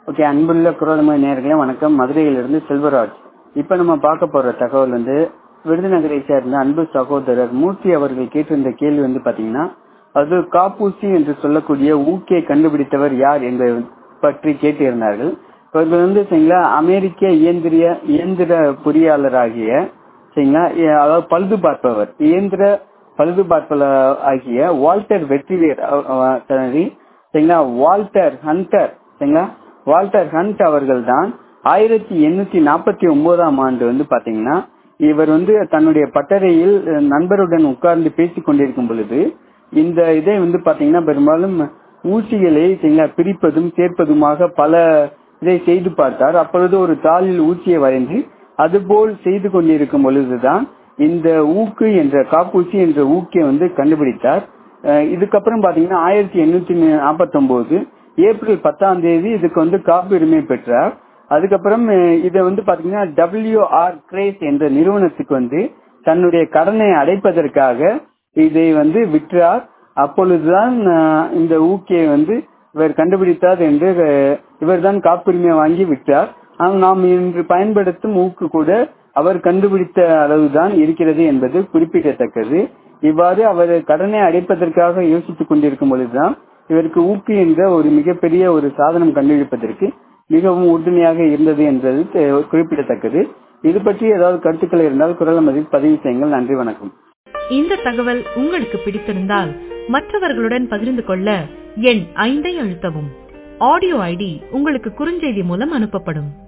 okay அன்புள்ள குரல்மொழி நேர்களே வணக்கம் மதுரையிலிருந்து செல்வராஜ் இப்ப நம்ம பார்க்க போற தகவல் வந்து விருதுநகரை சேர்ந்த அன்பு சகோதரர் மூர்த்தி அவர்கள் கேட்டிருந்த கேள்வி வந்து பாத்தீங்கன்னா அது காப்பூசி என்று சொல்லக்கூடிய ஊக்கே கண்டுபிடித்தவர் யார் என்பதை பற்றி கேட்டிருந்தார்கள் இவர்கள் வந்து சரிங்களா அமெரிக்க இயந்திரிய இயந்திர பொறியாளராகிய சரிங்களா எ- அதாவது பழுது பார்ப்பவர் இயந்திர பழுது பார்ப்பவர் ஆகிய வால்டர் வெற்றிவேர் அவ- அவ- சரி சரிங்களா வால்டர் ஹண்டர் சரிங்களா வால்டர் ஹண்ட் அவர்கள் தான் ஆயிரத்தி எண்ணூத்தி நாற்பத்தி ஒன்பதாம் ஆண்டு வந்து பாத்தீங்கன்னா இவர் வந்து தன்னுடைய பட்டறையில் அஹ், நண்பருடன் உட்கார்ந்து பேசிக் கொண்டிருக்கும் பொழுது இந்த இதை வந்து பாத்தீங்கன்னா பெரும்பாலும் ஊசிகளை சரிங்களா பிரிப்பதும் சேர்ப்பதுமாக பல இதை செய்து பார்த்தார் அப்பொழுது ஒரு தாளில் ஊசியை வரைந்து அதுபோல் செய்து கொண்டிருக்கும் பொழுதுதான் இந்த ஊக்கு என்ற காப்பூசி என்ற ஊக்கை வந்து கண்டுபிடித்தார் அஹ் இதுக்கப்புறம் பாத்தீங்கன்னா ஆயிரத்தி எண்ணூத்தி நாற்பத்தி ஒன்பது ஏப்ரல் பத்தாம் தேதி இதுக்கு வந்து காப்புரிமை பெற்றார் அதுக்கப்புறம் அஹ் இதை வந்து பாத்தீங்கன்னா டபிள்யூ ஆர் கிரேஸ் என்ற நிறுவனத்துக்கு வந்து தன்னுடைய கடனை அடைப்பதற்காக இதை வந்து விற்றார் அப்பொழுதுதான் அஹ், இந்த ஊக்கியை வந்து இவர் கண்டுபிடித்தார் என்று அஹ், இவர்தான் காப்புரிமை வாங்கி விட்டார் ஆனால் நாம் இன்று பயன்படுத்தும் ஊக்கு கூட அவர் கண்டுபிடித்த அளவுதான் இருக்கிறது என்பது குறிப்பிடத்தக்கது இவ்வாறு அவர் கடனை அடைப்பதற்காக யோசித்துக் கொண்டிருக்கும் பொழுதுதான் இவருக்கு ஊக்கு என்ற ஒரு மிகப்பெரிய ஒரு சாதனம் கண்டுபிடிப்பதற்கு மிகவும் உறுதுணையாக இருந்தது என்பது தெ- குறிப்பிடத்தக்கது இது பற்றி ஏதாவது கருத்துக்கள் இருந்தால் குரல் மதில் பதிவு செய்யுங்கள் நன்றி வணக்கம் இந்த தகவல் உங்களுக்கு பிடித்திருந்தால் மற்றவர்களுடன் பகிர்ந்து கொள்ள எண் ஐந்தை அழுத்தவும் ஆடியோ ஐடி உங்களுக்கு குறுஞ்செய்தி மூலம் அனுப்பப்படும்